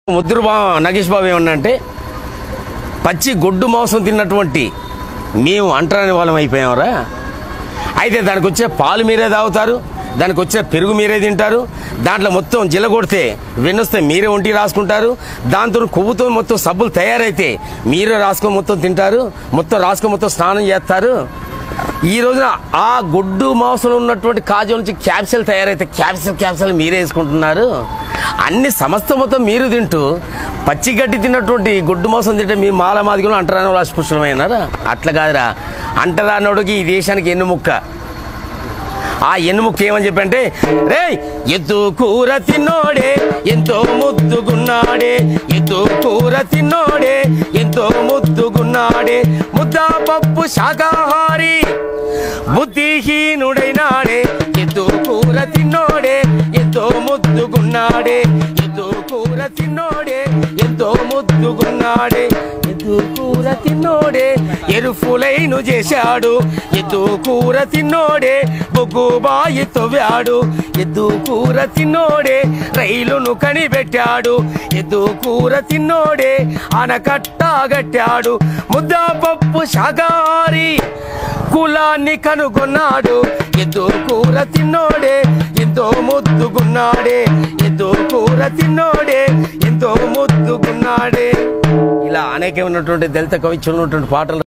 ముద్దురు బా నగేష్ బాబు ఏమన్నంటే పచ్చి గొడ్డు మాంసం తిన్నటువంటి మేము అంటరాని వాళ్ళం అయిపోయామరా అయితే దానికి వచ్చే పాలు మీరే తాగుతారు దానికి వచ్చే పెరుగు మీరే తింటారు దాంట్లో మొత్తం జిల్ల కొడితే వెన్నొస్తే మీరే ఒంటి రాసుకుంటారు దాంతో కొవ్వుతో మొత్తం సబ్బులు తయారైతే మీరే రాసుకొని మొత్తం తింటారు మొత్తం రాసుకొని మొత్తం స్నానం చేస్తారు ఈ రోజున ఆ గొడ్డు మాంసంలో ఉన్నటువంటి కాజు నుంచి క్యాప్సూల్ తయారైతే క్యాప్సూల్ క్యాప్సూల్ మీరే వేసుకుంటున్నారు అన్ని సమస్త మొత్తం మీరు తింటూ పచ్చి గడ్డి తిన్నటువంటి గొడ్డు మాంసం తింటే మీ మాల మాదిగలు అంటరాని రాష్పుష్పమైనారా అట్లా కాదురా అంటరానోడికి ఈ దేశానికి ఎన్ను ముక్క ఆ ఎన్నుముక్క ఏమని చెప్పంటే రే ఎద్దు కూర తిన్నోడే ఎంతో ముద్దుగున్నాడే ఎద్దు కూర తిన్నోడే ఎంతో ముద్దుగున్నాడే ముద్దా పప్పు శాకాహారి బుద్ధిహీనుడైనాడే ఎద్దు కూర తిన్నోడే ఎంతో ముద్దుగున్నాడే ఎద్దు కూర తిన్నోడే ఎంతో ముద్దుగున్నాడే ఎద్దు కూర తిన్నోడే ఎరుఫులైను చేశాడు ఎద్దు కూర తిన్నోడే బొగ్గు బాయి తవ్వాడు ఎద్దు కూర తిన్నోడే రైలును కనిపెట్టాడు ఎద్దు కూర తిన్నోడే ఆనకట్టాగట్టాడు ముద్దా పప్పు శాకాహారి కులాన్ని కనుగొన్నాడు ఎద్దు కూర తిన్నోడే ఎంతో ముద్దుగున్నాడే ఎద్దు కూర తిన్నోడే ఎంతో ముద్దుగున్నాడే ఇలా అనేకమైనటువంటి దళిత కవిత్వం ఉన్నటువంటి పాటలు